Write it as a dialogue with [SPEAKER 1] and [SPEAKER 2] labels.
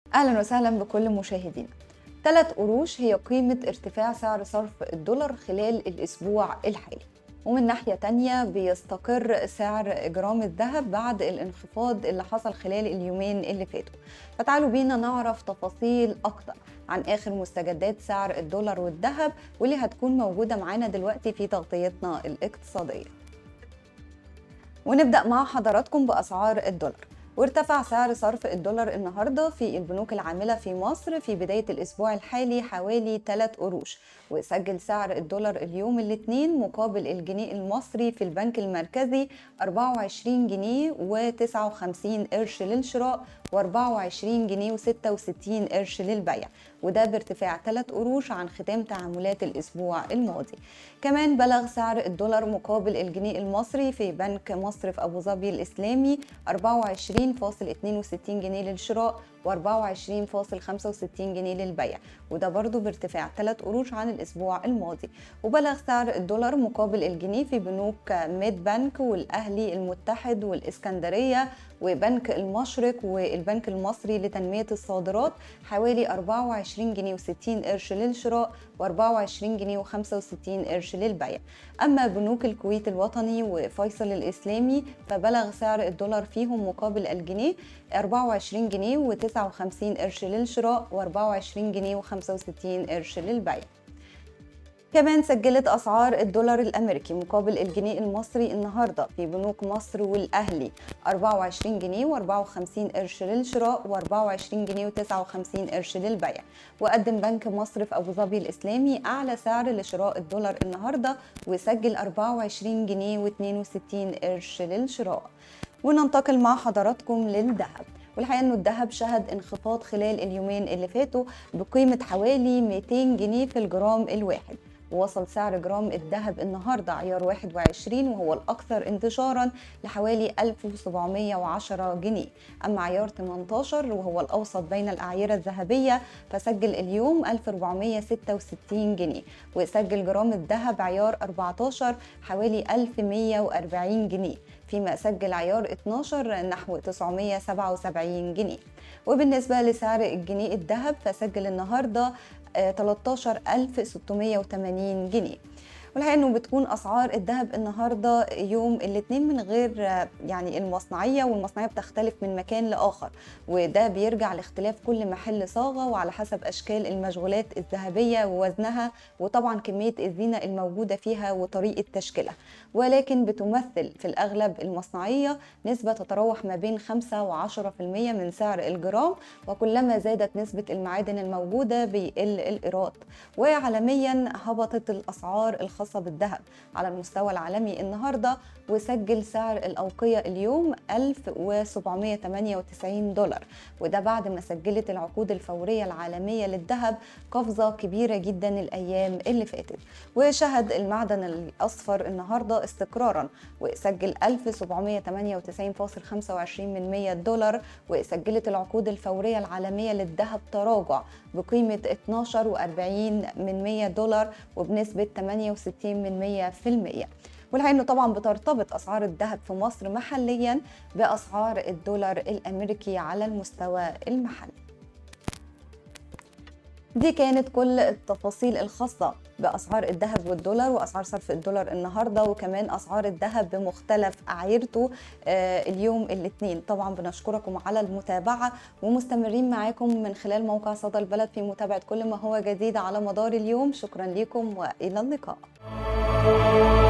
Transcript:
[SPEAKER 1] أهلا وسهلا بكل مشاهدينا ثلاث قروش هي قيمة ارتفاع سعر صرف الدولار خلال الأسبوع الحالي ومن ناحية تانية بيستقر سعر جرام الذهب بعد الانخفاض اللي حصل خلال اليومين اللي فاتوا فتعالوا بينا نعرف تفاصيل أكتر عن آخر مستجدات سعر الدولار والذهب واللي هتكون موجودة معانا دلوقتي في تغطيتنا الاقتصادية ونبدأ مع حضراتكم بأسعار الدولار وارتفع سعر صرف الدولار النهارده في البنوك العامله في مصر في بدايه الاسبوع الحالي حوالي 3 قروش وسجل سعر الدولار اليوم الاثنين مقابل الجنيه المصري في البنك المركزي 24 جنيه و59 قرش للشراء و24 جنيه و66 قرش للبيع وده بارتفاع 3 قروش عن ختام تعاملات الاسبوع الماضي كمان بلغ سعر الدولار مقابل الجنيه المصري في بنك مصر في ابو ظبي الاسلامي 24.62 جنيه للشراء و24.65 جنيه للبيع وده برضو بارتفاع 3 قروش عن الأسبوع الماضي وبلغ سعر الدولار مقابل الجنيه في بنوك ميد بنك والأهلي المتحد والإسكندرية وبنك المشرق والبنك المصري لتنمية الصادرات حوالي 24 جنيه و60 قرش للشراء و24 جنيه و65 قرش للبيع أما بنوك الكويت الوطني وفيصل الإسلامي فبلغ سعر الدولار فيهم مقابل الجنيه 24 جنيه و59 قرش للشراء و24 جنيه و65 قرش للبيع كمان سجلت أسعار الدولار الأمريكي مقابل الجنيه المصري النهاردة في بنوك مصر والأهلي 24 جنيه و54 قرش للشراء و24 جنيه و59 قرش للبيع وقدم بنك مصر في أبو ظبي الإسلامي أعلى سعر لشراء الدولار النهاردة وسجل 24 جنيه و62 قرش للشراء وننتقل مع حضراتكم للذهب والحقيقه انه الذهب شهد انخفاض خلال اليومين اللي فاتوا بقيمه حوالي 200 جنيه في الجرام الواحد ووصل سعر جرام الذهب النهارده عيار 21 وهو الاكثر انتشارا لحوالي 1710 جنيه اما عيار 18 وهو الاوسط بين الاعيره الذهبيه فسجل اليوم 1466 جنيه وسجل جرام الذهب عيار 14 حوالي 1140 جنيه فيما سجل عيار 12 نحو 977 جنيه وبالنسبة لسعر الجنيه الذهب فسجل النهاردة 13680 جنيه والحقيقه انه بتكون اسعار الذهب النهارده يوم الاثنين من غير يعني المصنعيه والمصنعيه بتختلف من مكان لاخر وده بيرجع لاختلاف كل محل صاغه وعلى حسب اشكال المشغولات الذهبيه ووزنها وطبعا كميه الزينه الموجوده فيها وطريقه تشكيلها ولكن بتمثل في الاغلب المصنعيه نسبه تتراوح ما بين 5 و10% من سعر الجرام وكلما زادت نسبه المعادن الموجوده بيقل الايراد وعالميا هبطت الاسعار الخاصة بالذهب على المستوى العالمي النهاردة وسجل سعر الأوقية اليوم 1798 دولار وده بعد ما سجلت العقود الفورية العالمية للذهب قفزة كبيرة جدا الأيام اللي فاتت وشهد المعدن الأصفر النهاردة استقرارا وسجل 1798.25 من 100 دولار وسجلت العقود الفورية العالمية للذهب تراجع بقيمة 12.40 من 100 دولار وبنسبة 68 من 100% والحقيقة انه طبعا بترتبط اسعار الذهب في مصر محليا باسعار الدولار الامريكي على المستوى المحلي دي كانت كل التفاصيل الخاصة بأسعار الذهب والدولار وأسعار صرف الدولار النهاردة وكمان أسعار الذهب بمختلف أعيرته آه اليوم الاثنين طبعا بنشكركم على المتابعة ومستمرين معاكم من خلال موقع صدى البلد في متابعة كل ما هو جديد على مدار اليوم شكرا لكم وإلى اللقاء